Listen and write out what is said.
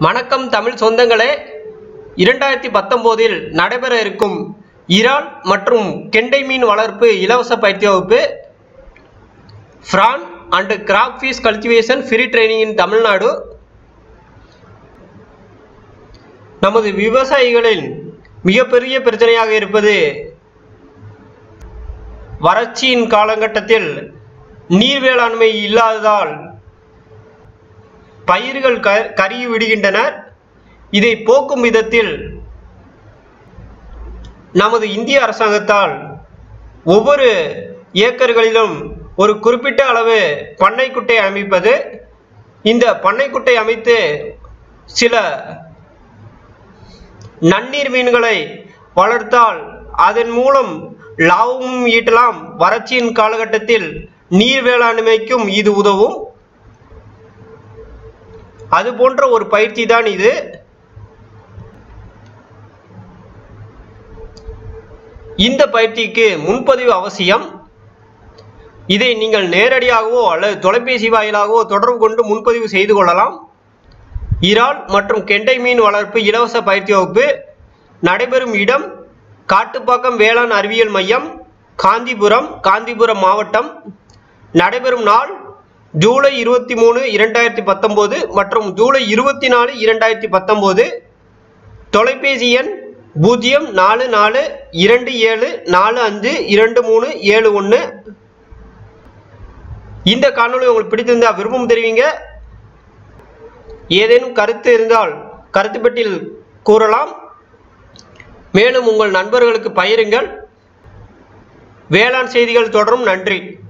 வணக்கம் தமிழ் சொந்தங்களே இரண்டாயிரத்தி பத்தொம்போதில் நடைபெற இருக்கும் இறால் மற்றும் கெண்டை மீன் வளர்ப்பு இலவச பயிற்சி வகுப்பு prawn and crab fish cultivation free training in Tamil Nadu நமது விவசாயிகளின் மிகப்பெரிய பிரச்சனையாக இருப்பது வறட்சியின் காலகட்டத்தில் நீர் வேளாண்மை இல்லாததால் பயிர்கள் க கருகி விடுகின்றனர் இதை போக்கும் விதத்தில் நமது இந்திய அரசாங்கத்தால் ஒவ்வொரு ஏக்கர்களிலும் ஒரு குறிப்பிட்ட அளவு பண்ணைக்குட்டை அமைப்பது இந்த பண்ணைக்குட்டை அமைத்து சில நன்னீர் மீன்களை வளர்த்தால் அதன் மூலம் லாபமும் ஈட்டலாம் வறட்சியின் காலகட்டத்தில் நீர் வேளாண்மைக்கும் இது உதவும் அது போன்ற ஒரு பயிற்சி தான் இது இந்த பயிற்சிக்கு முன்பதிவு அவசியம் இதை நீங்கள் நேரடியாகவோ அல்லது தொலைபேசி வாயிலாகவோ தொடர்பு கொண்டு முன்பதிவு செய்து கொள்ளலாம் இறால் மற்றும் கெண்டை மீன் வளர்ப்பு இலவச பயிற்சி வகுப்பு நடைபெறும் இடம் காட்டுப்பாக்கம் வேளாண் அறிவியல் மையம் காந்திபுரம் காந்திபுரம் மாவட்டம் நடைபெறும் நாள் ஜூலை இருபத்தி மூணு இரண்டாயிரத்தி பத்தொம்போது மற்றும் ஜூலை இருபத்தி நாலு இரண்டாயிரத்தி பத்தொம்போது தொலைபேசி எண் பூஜ்ஜியம் நாலு நாலு இரண்டு ஏழு நாலு அஞ்சு இரண்டு மூணு ஏழு ஒன்று இந்த காணொளி உங்களுக்கு பிடித்திருந்தால் விருப்பம் தெரிவிங்க ஏதேனும் கருத்து இருந்தால் கருத்து பெட்டியில் கூறலாம் மேலும் உங்கள் நண்பர்களுக்கு பகிருங்கள் வேளாண் செய்திகள் தொடரும் நன்றி